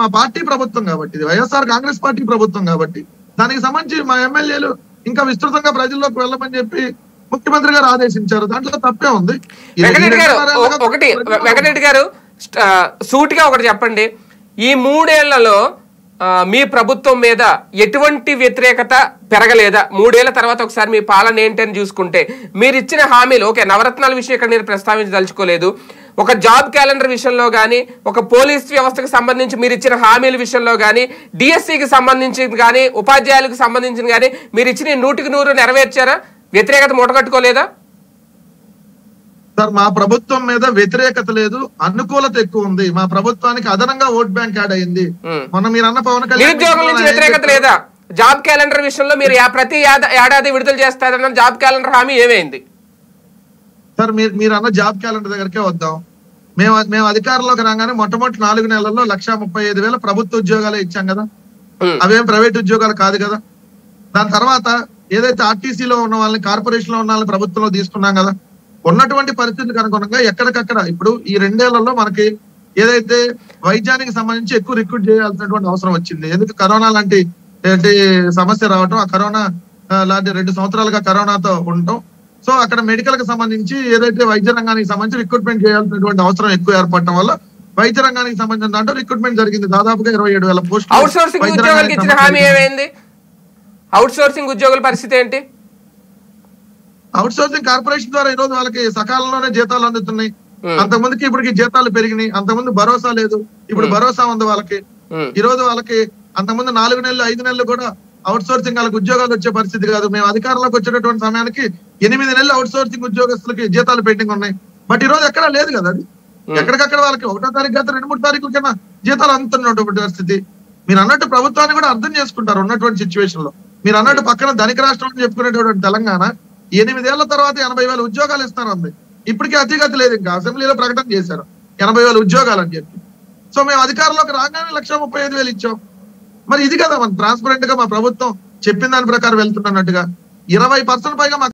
మా పార్టీ ప్రభుత్వం కాబట్టి ఇది వైఎస్ఆర్ కాంగ్రెస్ పార్టీ ప్రభుత్వం కాబట్టి దానికి సంబంధించి మా ఎమ్మెల్యేలు ఇంకా విస్తృతంగా ప్రజల్లోకి వెళ్ళమని చెప్పి ముఖ్యమంత్రి గారు ఆదేశించారు దాంట్లో తప్పే ఉంది ఈ వెంకటరెడ్డి గారు రెండున్నర ఒ- ఏళ్ళుగా ఒకటి ప్రజలు- వెంకటరెడ్డి గారు స్ట్- ఆ, సూటిగా ఒకటి చెప్పండి ఈ మూడేళ్లలో ఆ, మీ ప్రభుత్వం మీద ఎటువంటి వ్యతిరేకత పెరగలేదా మూడేళ్ల తర్వాత ఒకసారి మీ పాలన ఏంటని చూసుకుంటే మీరు ఇచ్చిన హామీలు ఓకే నవరత్నాల విషయం ఇక్కడ నేను ప్రస్తావించదలుచుకోలేదు ఒక జాబ్ క్యాలెండర్ విషయంలో కానీ ఒక పోలీస్ వ్యవస్థకు సంబంధించి మీరు ఇచ్చిన హామీల విషయంలో కానీ డిఎస్సికి సంబంధించి కానీ ఉపాధ్యాయులకు సంబంధించిన కానీ మీరు ఇచ్చిన ఈ నూటికి నూరు నెరవేర్చారా వ్యతిరేకత మూటగట్టుకోలేదా సార్ మా ప్రభుత్వం మీద వ్యతిరేకత లేదు అనుకూలత ఎక్కువ ఉంది మా ప్రభుత్వానికి అదనంగా ఓట్ బ్యాంక్ యాడ్ అయింది ఉమ్. మొన్న మీరు అన్న పవన్ కళ్యాణ్ నిరుద్యోగుల నుంచి ఆయన ఏం వ్యతిరేకత చెప్పారు? లేదా జాబ్ క్యాలెండర్ విషయంలో మీరు యా- ప్రతి ఏడా- ఏడాది విడుదల చేస్తారన్న జాబ్ క్యాలెండర్ హామీ ఏమైంది సార్ మీరు మీరు అన్న జాబ్ క్యాలెండర్ దగ్గరికే వద్దాం మేము మేము అధికారంలోకి రాగానే మొట్టమొదటి నాలుగు నెలల్లో లక్ష ముప్పై ఐదు వేల ప్రభుత్వ ఉద్యోగాలే ఇచ్చాం కదా ఉమ్, అవేం ప్రైవేట్ ఉద్యోగాలు కాదు కదా దాని తర్వాత ఏదైతే ఆర్టీసీలో ఉన్న వాళ్ళని కార్పొరేషన్ లో ఉన్న వాళ్ళని ప్రభుత్వంలో తీసుకున్నాం కదా ఉన్నటువంటి పరిస్థితులకు అనుగుణంగా ఎక్కడికక్కడ ఇప్పుడు ఈ రెండేళ్లలో మనకి ఏదైతే వైద్యానికి సంబంధించి ఎక్కువ రిక్రూట్ చేయాల్సినటువంటి అవసరం వచ్చింది ఎందుకు కరోనా లాంటి ఏంటి సమస్య రావటం ఆ కరోనా ఆ, లాంటి రెండు సంవత్సరాలుగా కరోనాతో ఉండటం సో అక్కడ మెడికల్ కి సంబంధించి ఏదైతే వైద్య రంగానికి సంబంధించి రిక్రూట్మెంట్ చేయాల్సినటువంటి అవసరం ఎక్కువ ఏర్పడటం వల్ల వైద్య రంగానికి సంబంధించిన దాంట్లో రిక్రూట్మెంట్ జరిగింది దాదాపుగా ఇరవై ఏడు వేల పోస్టులు అవుట్ సోర్సింగ్ వైద్య ఉద్యోగులకు రంగానికి ఇచ్చిన హామీ సంబంధించి- ఏమైంది అవుట్ సోర్సింగ్ ఉద్యోగుల పరిస్థితి ఏంటి అవుట్ సోర్సింగ్ కార్పొరేషన్ ద్వారా ఈ రోజు వాళ్ళకి సకాలంలోనే జీతాలు అందుతున్నాయి Hmm. అంతకుముందుకి ఇప్పటికి జీతాలు పెరిగినాయి అంతకుముందు భరోసా లేదు ఇప్పుడు భరోసా ఉంది వాళ్ళకి ఉమ్, ఈ రోజు వాళ్ళకి అంతకుముందు నాలుగు నెలలు ఐదు నెలలు కూడా అవుట్ సోర్సింగ్ వాళ్ళకి ఉద్యోగాలు వచ్చే పరిస్థితి కాదు మేము అధికారంలోకి వచ్చేటటువంటి సమయానికి ఎనిమిది నెలలు అవుట్ సోర్సింగ్ ఉద్యోగస్తులకి జీతాలు పెండింగ్ ఉన్నాయి బట్ ఈ రోజు ఎక్కడా లేదు కదా అది ఎక్కడికక్కడ వాళ్ళకి ఒకటో తారీఖు గత రెండు మూడు తారీఖుల కన్నా జీతాలు అందుతున్నటువంటి పరిస్థితి మీరు అన్నట్టు ప్రభుత్వాన్ని కూడా అర్థం చేసుకుంటారు ఉన్నటువంటి సిచ్యువేషన్ లో మీరు అన్నట్టు పక్కన ధనిక రాష్ట్రం అని చెప్పుకునేటటువంటి తెలంగాణ ఎనిమిదేళ్ల తర్వాత ఎనభై వేల ఉద్యోగాలు ఇస్తారంది ఇప్పటికీ అతిగతి లేదు ఇంకా అసెంబ్లీలో ప్రకటన చేశారు ఎనభై వేల ఉద్యోగాలు అని చెప్పి సో మేము అధికారంలోకి రాగానే లక్ష ముప్పై ఐదు వేలు ఇచ్చాం మరి ఇది కదా మన ట్రాన్స్పరెంట్ గా మా ప్రభుత్వం చెప్పిన దాని ప్రకారం వెళ్తున్నట్టుగా ఇరవై పర్సెంట్ పైగా మా